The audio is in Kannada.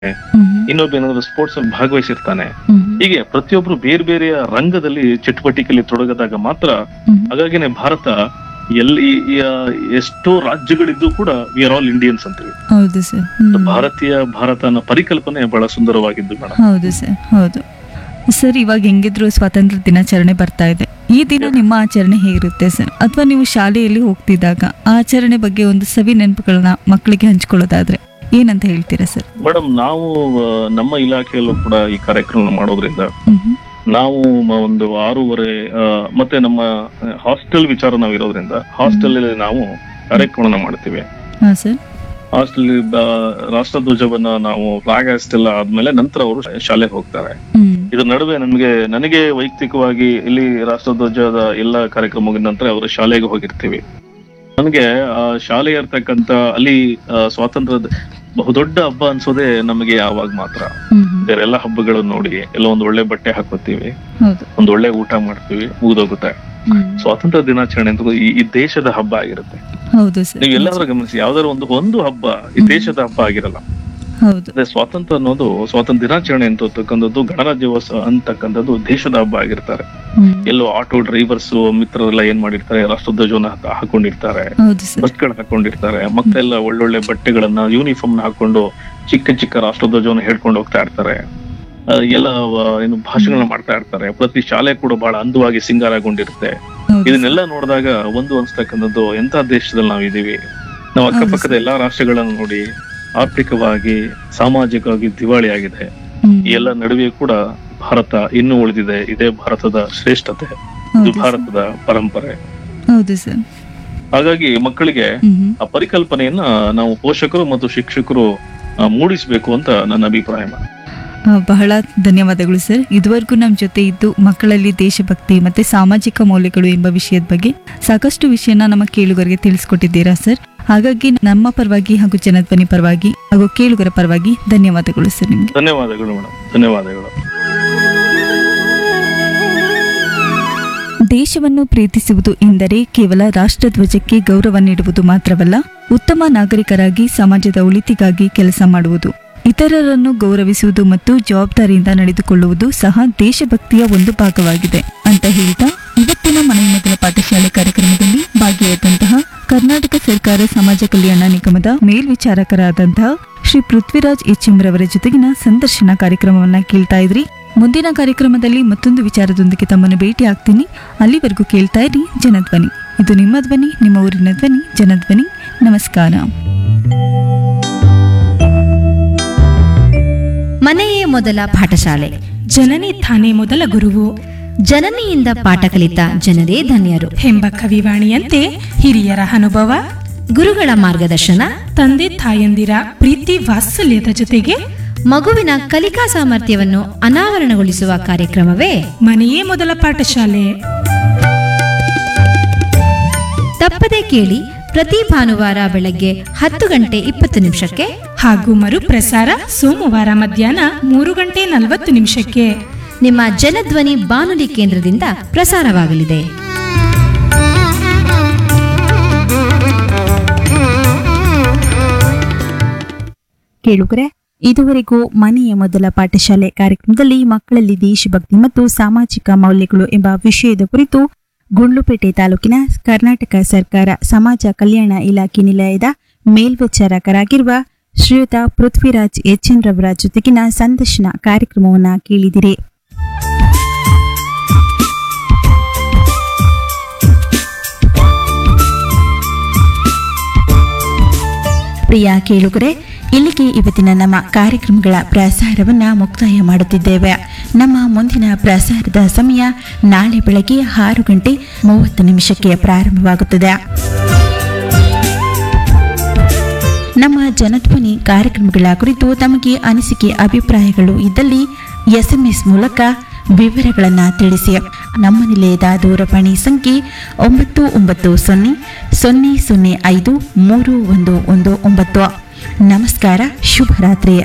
ಹ್ಮ್ ಇನ್ನೊಬ್ಬ ಏನಾದ್ರು ಸ್ಪೋರ್ಟ್ಸ್ ಅಲ್ಲಿ ಭಾಗವಹಿಸಿರ್ತಾನೆ ಹ್ಮ್ ಹೀಗೆ ಪ್ರತಿಯೊಬ್ರು ಬೇರೆ ಬೇರೆಯ ರಂಗದಲ್ಲಿ ಚಟುವಟಿಕೆಯಲ್ಲಿ ತೊಡಗದಾಗ ಮಾತ್ರ ಹ್ಮ್ ಹಾಗಾಗಿನೇ ಭಾರತ ಎಲ್ಲಿ ಯ- ಎಷ್ಟೋ ರಾಜ್ಯಗಳಿದ್ದು ಕೂಡ ವಿ ಆರ್ ಆಲ್ ಇಂಡಿಯನ್ಸ್ ಅಂತೀವಿ ಹೌದು ಸರ್ ಹ್ಮ್ ಭಾರತೀಯ ಭಾರತ ಅನ್ನೋ ಪರಿಕಲ್ಪನೆ ಬಹಳ ಸುಂದರವಾಗಿದ್ದು ಮೇಡಮ್ ಹೌದು ಸರ್ ಹೌದು ಸರ್ ಇವಾಗ ಹೆಂಗಿದ್ರು ಸ್ವಾತಂತ್ರ್ಯ ದಿನಾಚರಣೆ ಬರ್ತಾ ಇದೆ ಈ ದಿನ ನಿಮ್ಮ ಆಚರಣೆ ಹೇಗಿರುತ್ತೆ ಸರ್ ಅಥವಾ ನೀವು ಶಾಲೆಯಲ್ಲಿ ಹೋಗ್ತಿದ್ದಾಗ ಆ ಆಚರಣೆ ಬಗ್ಗೆ ಒಂದು ಸವಿ ನೆನಪುಗಳನ್ನ ಮಕ್ಕಳಿಗೆ ಹಂಚ್ಕೊಳ್ಳೋದಾದ್ರೆ ಏನಂತ ಹೇಳ್ತೀರಾ ಸರ್ ಮೇಡಮ್ ನಾವು ಆ, ನಮ್ಮ ಇಲಾಖೆಯಲ್ಲೂ ಕೂಡ ಈ ಕಾರ್ಯಕ್ರಮ ಮಾಡೋದ್ರಿಂದ ಹ್ಮ್ ನಾವು ಮ- ಒಂದು ಆರೂವರೆ ಆ, ಮತ್ತೆ ನಮ್ಮ ಹಾಸ್ಟೆಲ್ ವಿಚಾರ ನಾವು ಇರೋದ್ರಿಂದ ಹಾಸ್ಟೆಲ್ ಅಲ್ಲಿ ನಾವು ಕಾರ್ಯಕ್ರಮನ ಮಾಡ್ತೀವಿ ಹಾ ಸರ್ ಹಾಸ್ಟೆಲ್ ರಾಷ್ಟ್ರಧ್ವಜವನ್ನ ನಾವು ಫ್ಲಾಗ್ ಹಾಸ್ಟೆಲ್ ಆದ್ಮೇಲೆ ನಂತರ ಅವರು ಶಾಲೆಗೆ ಹೋಗ್ತಾರೆ ಹ್ಮ್ ಇದ್ರ ನಡುವೆ ನಮಗೆ ನನಗೆ ವೈಯಕ್ತಿಕವಾಗಿ ಇಲ್ಲಿ ರಾಷ್ಟ್ರಧ್ವಜದ ಎಲ್ಲ ಕಾರ್ಯಕ್ರಮ ಮುಗಿದ ನಂತರ ಅವರು ಶಾಲೆಗೆ ಹೋಗಿರ್ತೀವಿ ನನಗೆ ಆ ಶಾಲೆ ಇರ್ತಕ್ಕಂತ ಅಲ್ಲಿ ಆ, ಸ್ವಾತಂತ್ರ್ಯದ ಬಹುದೊಡ್ಡ ಹಬ್ಬ ಅನ್ಸೋದೇ ನಮಗೆ ಯಾವಾಗ ಮಾತ್ರ ಹ್ಮ್ ಹ್ಮ್. ಬೇರೆ ಎಲ್ಲ ಹಬ್ಬಗಳನ್ನು ನೋಡಿ ಎಲ್ಲ ಒಂದು ಒಳ್ಳೆ ಬಟ್ಟೆ ಹಾಕೋತೀವಿ ಹೌದು ಒಂದು ಒಳ್ಳೆ ಊಟ ಮಾಡ್ತೀವಿ ಮುಗಿದೋಗುತ್ತೆ ಹ್ಮ್. ಸ್ವಾತಂತ್ರ್ಯ ದಿನಾಚರಣೆ ಅಂತ ಈ ಈ ದೇಶದ ಹಬ್ಬ ಆಗಿರುತ್ತೆ ಹೌದು ಸರ್ ನೀವು ಎಲ್ಲಾದ್ರೂ ಗಮನಿಸಿ ಯಾವ್ದಾದ್ರು ಒಂದು ಒಂದು ಹಬ್ಬ ಈ ದೇಶದ ಹಬ್ಬ ಆಗಿರಲ್ಲ ಹೌದು ಅದೇ ಸ್ವಾತಂತ್ರ್ಯ ಅನ್ನೋದು ಸ್ವಾತಂತ್ರ್ಯ ದಿನಾಚರಣೆ ಅಂತಕ್ಕಂಥದ್ದು ಗಣರಾಜ್ಯೋತ್ಸವ ಅಂತಕ್ಕಂಥದ್ದು ದೇಶದ ಹಬ್ಬ ಆಗಿರ್ತಾರೆ ಹ್ಮ್. ಎಲ್ಲೋ ಆಟೋ ಡ್ರೈವರ್ಸ್ ಮಿತ್ರರೆಲ್ಲ ಏನ್ ಮಾಡಿರ್ತಾರೆ ರಾಷ್ಟ್ರಧ್ವಜವನ್ನ ಹಾಕ- ಹಾಕೊಂಡಿರ್ತಾರೆ ಹೌದು ಸರ್ ಬಸ್ಗಳು ಹಾಕೊಂಡಿರ್ತಾರೆ ಮಕ್ಕಳೆಲ್ಲ ಒಳ್ಳೊಳ್ಳೆ ಬಟ್ಟೆಗಳನ್ನ ಯೂನಿಫಾರ್ಮ್ ನ ಹಾಕೊಂಡು ಚಿಕ್ಕ ಚಿಕ್ಕ ರಾಷ್ಟ್ರಧ್ವಜವನ್ನ ಹೇಳ್ಕೊಂಡು ಹೋಗ್ತಾ ಇರ್ತಾರೆ ಆ, ಎಲ್ಲ ಆ, ಏನು ಭಾಷಣಗಳನ್ನ ಮಾಡ್ತಾ ಇರ್ತಾರೆ ಪ್ರತಿ ಶಾಲೆ ಕೂಡ ಬಹಳ ಅಂದವಾಗಿ ಸಿಂಗಾರಗೊಂಡಿರುತ್ತೆ ಹೌದು ಇದನ್ನೆಲ್ಲ ನೋಡಿದಾಗ ಒಂದು ಅನ್ಸ್ತಕ್ಕಂಥದ್ದು ಎಂತ ದೇಶದಲ್ಲಿ ನಾವು ಇದೀವಿ ನಾವು ಅಕ್ಕಪಕ್ಕದ ಎಲ್ಲಾ ರಾಷ್ಟ್ರಗಳನ್ನು ನೋಡಿ ಆರ್ಥಿಕವಾಗಿ ಸಾಮಾಜಿಕವಾಗಿ ದಿವಾಳಿ ಆಗಿದೆ ಹ್ಮ್. ಈ ಎಲ್ಲ ನಡುವೆ ಕೂಡ ಭಾರತ ಇನ್ನೂ ಉಳಿದಿದೆ ಇದೇ ಭಾರತದ ಶ್ರೇಷ್ಠತೆ ಇದು ಹೌದು ಸರ್. ಭಾರತದ ಪರಂಪರೆ ಹೌದು ಸರ್ ಹಾಗಾಗಿ ಮಕ್ಕಳಿಗೆ ಹ್ಮ್ ಹ್ಮ್. ಆ ಪರಿಕಲ್ಪನೆಯನ್ನ ನಾವು ಪೋಷಕರು ಮತ್ತು ಶಿಕ್ಷಕರು ಆ, ಮೂಡಿಸ್ಬೇಕು ಅಂತ ನನ್ನ ಅಭಿಪ್ರಾಯ madam. ಆ, ಬಹಳ ಧನ್ಯವಾದಗಳು ಸರ್ ಇದುವರೆಗೂ ನಮ್ಮ ಜೊತೆ ಇದ್ದು ಮಕ್ಕಳಲ್ಲಿ ದೇಶಭಕ್ತಿ ಮತ್ತೆ ಸಾಮಾಜಿಕ ಮೌಲ್ಯಗಳು ಎಂಬ ವಿಷಯದ ಬಗ್ಗೆ ಸಾಕಷ್ಟು ವಿಷಯನ ನಮ್ಮ ಕೇಳುಗರಿಗೆ ತಿಳಿಸ್ಕೊಟ್ಟಿದ್ದೀರಾ ಸರ್ ಹಾಗಾಗಿ ನಮ್ಮ ಪರವಾಗಿ ಹಾಗೂ ಜನಧ್ವನಿ ಪರವಾಗಿ ಹಾಗೂ ಕೇಳುಗರ ಪರವಾಗಿ ಧನ್ಯವಾದಗಳು ಸರ್ ನಿಮಗೆ ಧನ್ಯವಾದಗಳು ಮೇಡಮ್ ಧನ್ಯವಾದಗಳು ದೇಶವನ್ನು ಪ್ರೀತಿಸುವುದು ಎಂದರೆ ಕೇವಲ ರಾಷ್ಟ್ರಧ್ವಜಕ್ಕೆ ಗೌರವ ನೀಡುವುದು ಮಾತ್ರವಲ್ಲ ಉತ್ತಮ ನಾಗರಿಕರಾಗಿ ಸಮಾಜದ ಒಳಿತಿಗಾಗಿ ಕೆಲಸ ಮಾಡುವುದು ಇತರರನ್ನು ಗೌರವಿಸುವುದು ಮತ್ತು ಜವಾಬ್ದಾರಿಯಿಂದ ನಡೆದುಕೊಳ್ಳುವುದು ಸಹ ದೇಶಭಕ್ತಿಯ ಒಂದು ಭಾಗವಾಗಿದೆ ಅಂತ ಹೇಳ್ತಾ ಇವತ್ತಿನ ಮನೆ ಮೊದಲ ಪಾಠಶಾಲೆ ಕಾರ್ಯಕ್ರಮದಲ್ಲಿ ಭಾಗಿಯಾದಂತಹ ಕರ್ನಾಟಕ ಸರ್ಕಾರ ಸಮಾಜ ಕಲ್ಯಾಣ ನಿಗಮದ ಮೇಲ್ವಿಚಾರಕರಾದಂತಹ ಶ್ರೀ ಪೃಥ್ವಿರಾಜ್ ಎಚ್ಎಂ ರವರ ಜೊತೆಗಿನ ಸಂದರ್ಶನ ಕಾರ್ಯಕ್ರಮವನ್ನ ಕೇಳ್ತಾ ಇದ್ರಿ ಮುಂದಿನ ಕಾರ್ಯಕ್ರಮದಲ್ಲಿ ಮತ್ತೊಂದು ವಿಚಾರದೊಂದಿಗೆ ತಮ್ಮನ್ನು ಭೇಟಿ ಆಗ್ತೀನಿ ಅಲ್ಲಿವರೆಗೂ ಕೇಳ್ತಾ ಇರಿ ಜನಧ್ವನಿ ಇದು ನಿಮ್ಮ ಧ್ವನಿ ನಿಮ್ಮ ಊರಿನ ಧ್ವನಿ ಜನಧ್ವನಿ ನಮಸ್ಕಾರ ಮನೆಯೇ ಮೊದಲ ಪಾಠಶಾಲೆ ಜನನಿ ತಾನೇ ಮೊದಲ ಗುರುವು ಜನನಿಯಿಂದ ಪಾಠ ಕಲಿತ ಜನರೇ ಧನ್ಯರು ಎಂಬ ಕವಿವಾಣಿಯಂತೆ ಹಿರಿಯರ ಅನುಭವ ಗುರುಗಳ ಮಾರ್ಗದರ್ಶನ ತಂದೆ ತಾಯಂದಿರ ಪ್ರೀತಿ ವಾತ್ಸಲ್ಯದ ಜೊತೆಗೆ ಮಗುವಿನ ಕಲಿಕಾ ಸಾಮರ್ಥ್ಯವನ್ನು ಅನಾವರಣಗೊಳಿಸುವ ಕಾರ್ಯಕ್ರಮವೇ ಮನೆಯೇ ಮೊದಲ ಪಾಠಶಾಲೆ ತಪ್ಪದೆ ಕೇಳಿ ಪ್ರತಿ ಭಾನುವಾರ ಬೆಳಗ್ಗೆ ಹತ್ತು ಗಂಟೆ ಇಪ್ಪತ್ತು ನಿಮಿಷಕ್ಕೆ ಹಾಗೂ ಮರುಪ್ರಸಾರ ಸೋಮವಾರ ಮಧ್ಯಾಹ್ನ ಮೂರು ಗಂಟೆ ನಲವತ್ತು ನಿಮಿಷಕ್ಕೆ ನಿಮ್ಮ ಜನಧ್ವನಿ ಬಾನುಲಿ ಕೇಂದ್ರದಿಂದ ಪ್ರಸಾರವಾಗಲಿದೆ ಕೇಳುಗರೆ ಇದುವರೆಗೂ ಮನೆಯ ಮೊದಲ ಪಾಠಶಾಲೆ ಕಾರ್ಯಕ್ರಮದಲ್ಲಿ ಮಕ್ಕಳಲ್ಲಿ ದೇಶಭಕ್ತಿ ಮತ್ತು ಸಾಮಾಜಿಕ ಮೌಲ್ಯಗಳು ಎಂಬ ವಿಷಯದ ಕುರಿತು ಗುಂಡ್ಲುಪೇಟೆ ತಾಲೂಕಿನ ಕರ್ನಾಟಕ ಸರ್ಕಾರ ಸಮಾಜ ಕಲ್ಯಾಣ ಇಲಾಖೆ ನಿಲಯದ ಮೇಲ್ವಿಚಾರಕರಾಗಿರುವ ಶ್ರೀಯುತ ಪೃಥ್ವಿರಾಜ್ ಎಚ್ಎನ್ ರವರ ಜೊತೆಗಿನ ಸಂದರ್ಶನ ಕಾರ್ಯಕ್ರಮವನ್ನ ಕೇಳಿದಿರಿ ಪ್ರಿಯ ಕೇಳುಗರೆ ಇಲ್ಲಿಗೆ ಇವತ್ತಿನ ನಮ್ಮ ಕಾರ್ಯಕ್ರಮಗಳ ಪ್ರಸಾರವನ್ನ ಮುಕ್ತಾಯ ಮಾಡುತ್ತಿದ್ದೇವೆ ನಮ್ಮ ಮುಂದಿನ ಪ್ರಸಾರದ ಸಮಯ ನಾಳೆ ಬೆಳಗ್ಗೆ ಆರು ಗಂಟೆ ಮೂವತ್ತು ನಿಮಿಷಕ್ಕೆ ಪ್ರಾರಂಭವಾಗುತ್ತದೆ ನಮ್ಮ ಜನಧ್ವನಿ ಕಾರ್ಯಕ್ರಮಗಳ ಕುರಿತು ತಮಗೆ ಅನಿಸಿಕೆ ಅಭಿಪ್ರಾಯಗಳು ಇದ್ದಲ್ಲಿ ಎಸ್ಎಂಎಸ್ ಮೂಲಕ ವಿವರಗಳನ್ನು ತಿಳಿಸಿ ನಮ್ಮ ನಿಲಯದ ದೂರವಾಣಿ ಸಂಖ್ಯೆ ಒಂಬತ್ತು ಒಂಬತ್ತು ಸೊನ್ನೆ ಸೊನ್ನೆ ಸೊನ್ನೆ ಐದು ಮೂರು ಒಂದು ಒಂದು ಒಂಬತ್ತು ನಮಸ್ಕಾರ ಶುಭರಾತ್ರಿ